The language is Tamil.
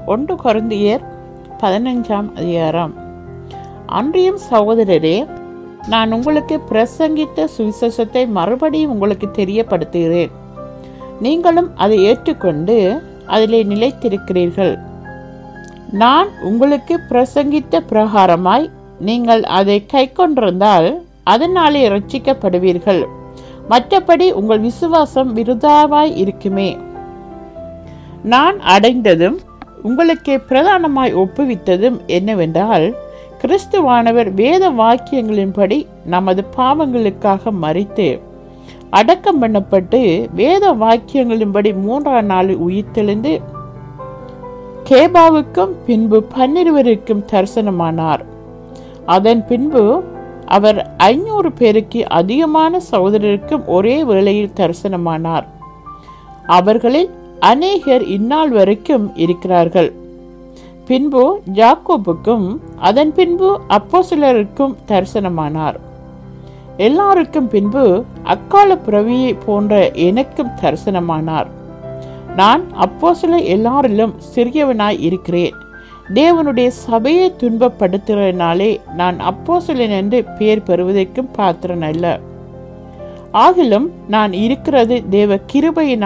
ஒன்று கொருந்தியர் பதினஞ்சாம் அதிகாரம் அன்றியும் சகோதரரே நான் உங்களுக்கு பிரசங்கித்த சுவிசேஷத்தை மறுபடியும் உங்களுக்கு தெரியப்படுத்துகிறேன் நீங்களும் அதை ஏற்றுக்கொண்டு அதிலே நிலைத்திருக்கிறீர்கள் நான் உங்களுக்கு பிரசங்கித்த பிரகாரமாய் நீங்கள் அதை கைக்கொண்டிருந்தால் அதனாலே ரட்சிக்கப்படுவீர்கள் மற்றபடி உங்கள் விசுவாசம் விருதாவாய் இருக்குமே நான் அடைந்ததும் உங்களுக்கு பிரதானமாய் ஒப்புவித்ததும் என்னவென்றால் கிறிஸ்துவானவர் வேத வாக்கியங்களின்படி நமது பாவங்களுக்காக மறித்து அடக்கம் பண்ணப்பட்டு வேத வாக்கியங்களின்படி மூன்றாம் நாள் உயிர்த்தெழுந்து கேபாவுக்கும் பின்பு பன்னிருவருக்கும் தரிசனமானார் அதன் பின்பு அவர் ஐநூறு பேருக்கு அதிகமான சகோதரருக்கும் ஒரே வேளையில் தரிசனமானார் அவர்களில் அநேகர் இந்நாள் வரைக்கும் இருக்கிறார்கள் பின்பு ஜாக்கோபுக்கும் அதன் பின்பு அப்போசிலருக்கும் தரிசனமானார் எல்லாருக்கும் பின்பு அக்கால பிறவியை போன்ற எனக்கும் தரிசனமானார் நான் அப்போ சில எல்லாரிலும் சிறியவனாய் இருக்கிறேன் தேவனுடைய சபையை துன்பப்படுத்துகிறனாலே நான் அப்போ என்று பெயர் பெறுவதற்கும் பாத்திரன் அல்ல ஆகிலும் நான் இருக்கிறது தேவ கிருபையினால்